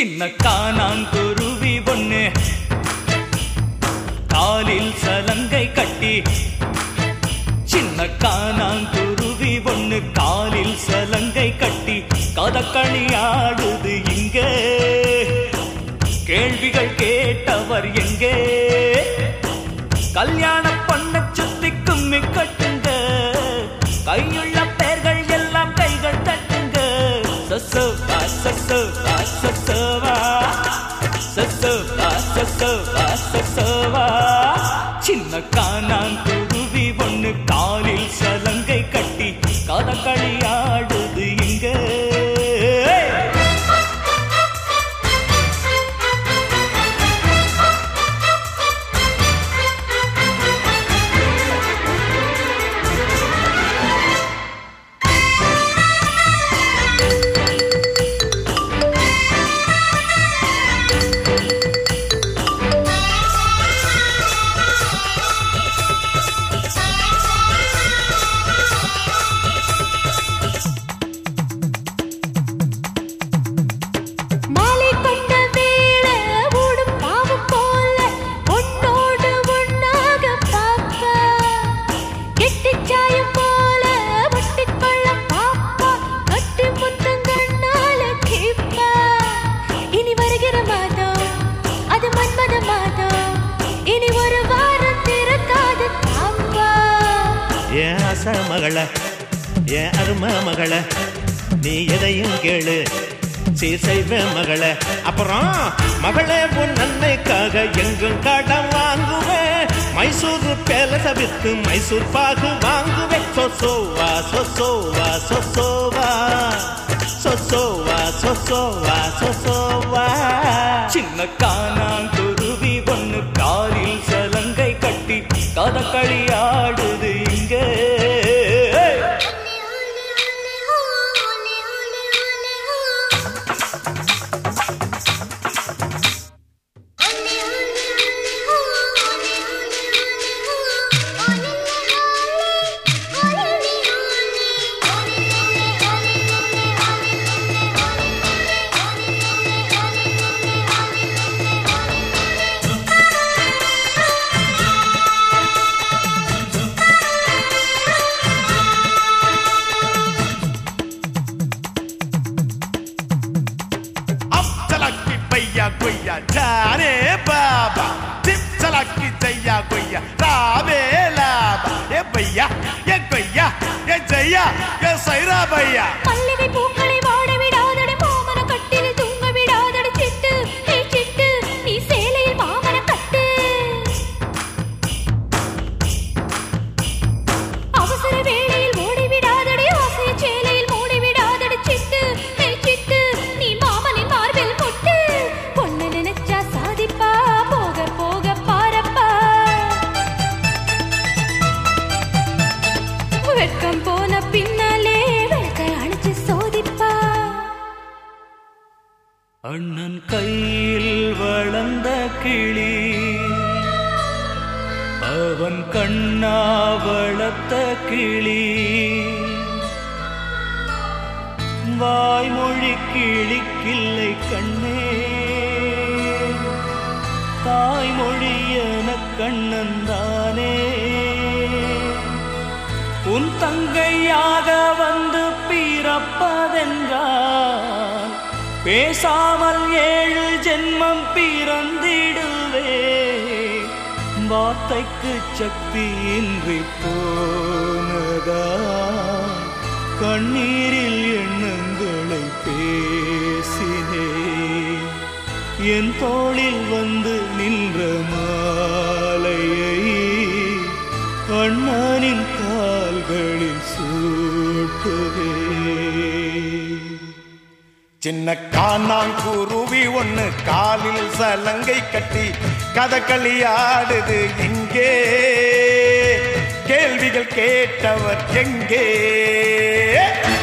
சின்ன காணாங்குருவி பொண்ணு காலில் சலங்கை கட்டி சின்ன காணாங்குருவி பொண்ணு காலில் சலங்கை கட்டி கதக்களி ஆடுது இங்கே கேள்விகள் கேட்டவர் எங்கே கல்யாண பண்ண சுத்தி கும்மி கட்டுங்க கையுள்ள பேர்கள் எல்லாம் கைகள் தட்டுங்க சசோவா சசோவா சசோவா சசோவா சசோவா சசோவா சின்ன காணாங்குருவி ஒண்ணு காலில் சலங்கை கட்டி கதகளி ஆடுது இங்க மாலை கொண்ட வேளை ஓடும் பாவு போல உன்னோடு ஒன்னாக பாப்பா கெட்டிச் சாயம் போல ஒட்டிக்கொள்ள பாப்பா கட்டு முத்தங்கண்ணால கேப்பா இனி வருகிற மாதம் அது மன்மத மாதம் இனி ஒரு வாரம் திறக்காது தாம்பா என் ஆசை மகள என் அருமை மகள நீ எதையும் கேளு சீர் செய்வ மகள அப்புறம் மகளே உன் நன்மைக்காக எங்கும் கடன் வாங்குவேன் மைசூர் பேலச வித்து மைசூர் பாகு வாங்குவேன் சொசோவா சொசோவா சொசோவா சொசோவா சொசோவா சொசோவா சின்ன காணாங்குருவி ஒண்ணு காலில் சலங்கை கட்டி கதகளி ஆடுது இங்க अब चलाकी भैया गोया जाने बाबा टिप चलाकी जैया गोया रावे लाबा ये भैया ये गोया ये जैया ये सैरा भैया மல்லிகை பூக்களை வாட விடாதடி மாமன கட்டில் தூங்க விடாதடி சிட்டு ஹே சிட்டு நீ சேலையில் மாமன கட்டு அவசர வேளையில் ஓடி விடாதடி ஆசை சேலையில் மூடி விடாதடி சிட்டு ஹே சிட்டு நீ மாமனின் மார்பில் கொட்டு பொண்ணு நினைச்சா சாதிப்பா போக போக பாரப்பா வெட்கம் போன பின்னாலே விளக்க அணைச்சு சோதிப்பா அண்ணன் கையில் வளர்ந்த கிளி அவன் கண்ணா வளர்த்த கிளி வாய்மொழி கிளிக்கில்லை கண்ணே தாய்மொழி என கண்ணந்தானே உன் தங்கையாக வந்து பிறப்பதென்றால் பேசாமல் ஏழு ஜென்மம் பிறந்திடுவே வார்த்தைக்கு சக்தியின்றி போனதா கண்ணீரில் எண்ணங்களை பேசினேன் என் தோளில் வந்து நின்ற மாலையை அண்ணனின் கால்களில் சூட்டுவே சின்ன காணாங்குருவி ஒண்ணு காலில் சலங்கை கட்டி கதகளி ஆடுது இங்கே கேள்விகள் கேட்டவர் எங்கே